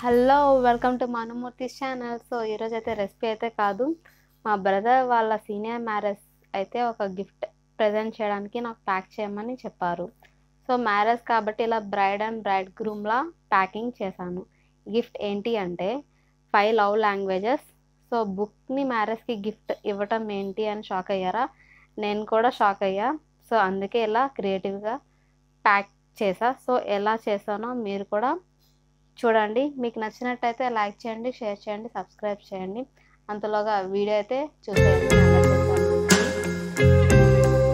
Hello welcome to Manumurthy channel so ఈరోజు అయితే recipe అయితే కాదు మా బ్రదర్ వాళ్ళ సీనియర్ మ్యారేజ్ అయితే ఒక గిఫ్ట్ ప్రజెంట్ చేయడానికి నాకు ప్యాక్ చేయమని చెప్పారు సో మ్యారేజ్ కాబట్టి ఇలా బ్రైడ్ అండ్ బ్రైడ్ గ్రూమ్లా ప్యాకింగ్ చేశాను గిఫ్ట్ ఏంటి అంటే ఫైవ్ లవ్ లాంగ్వేజెస్ సో బుక్ని మ్యారేజ్కి గిఫ్ట్ ఇవ్వటం ఏంటి అని షాక్ అయ్యారా నేను కూడా షాక్ అయ్యా సో అందుకే ఇలా క్రియేటివ్గా ప్యాక్ చేసా సో ఎలా చేశానో మీరు కూడా చూడండి మీకు నచ్చినట్టయితే లైక్ చేయండి షేర్ చేయండి సబ్స్క్రైబ్ చేయండి అంతలోగా వీడియో అయితే చూసేయండి ఎలా చేశాను అనేది.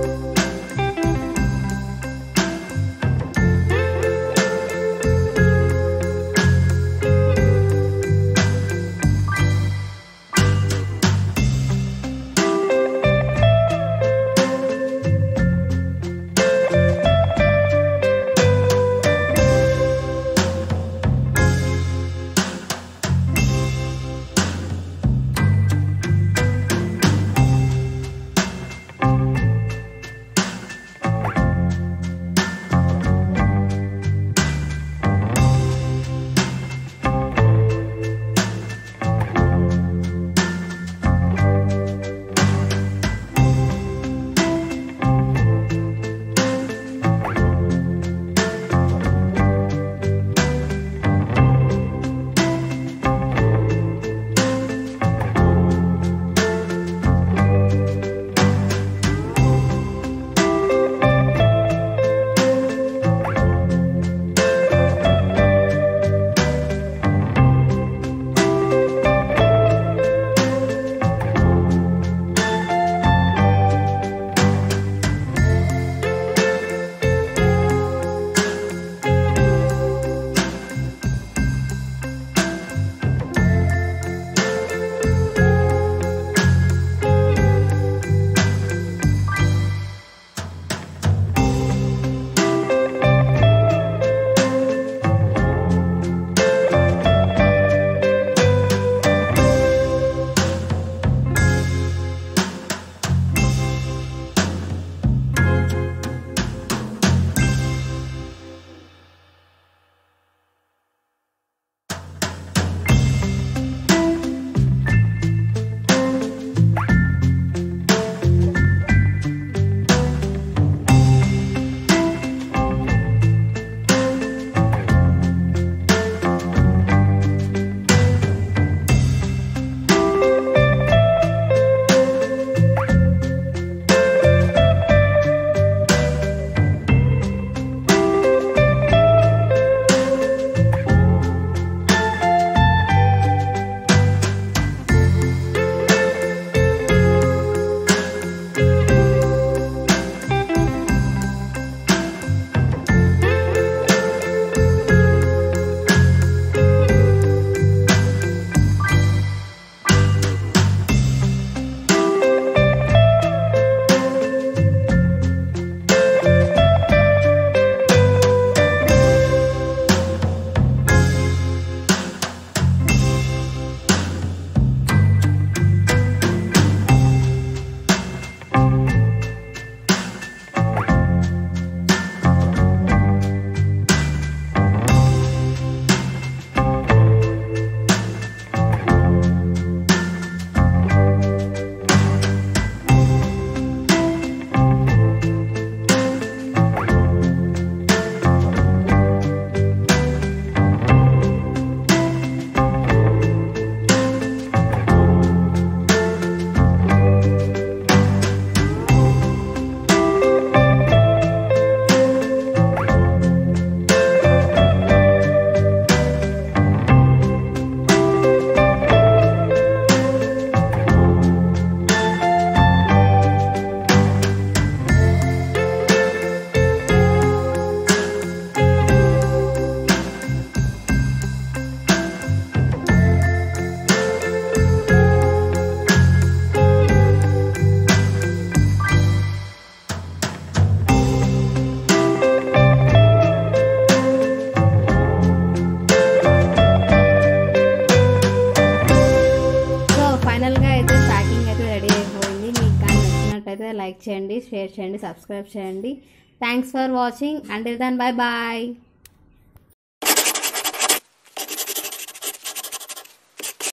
సో ఫైనల్గా అయితే ప్యాకింగ్ అయితే రెడీ అయిపోయింది మీకు కానీ నచ్చినట్టయితే లైక్ చేయండి షేర్ చేయండి సబ్స్క్రైబ్ చేయండి thanks for watching until then bye bye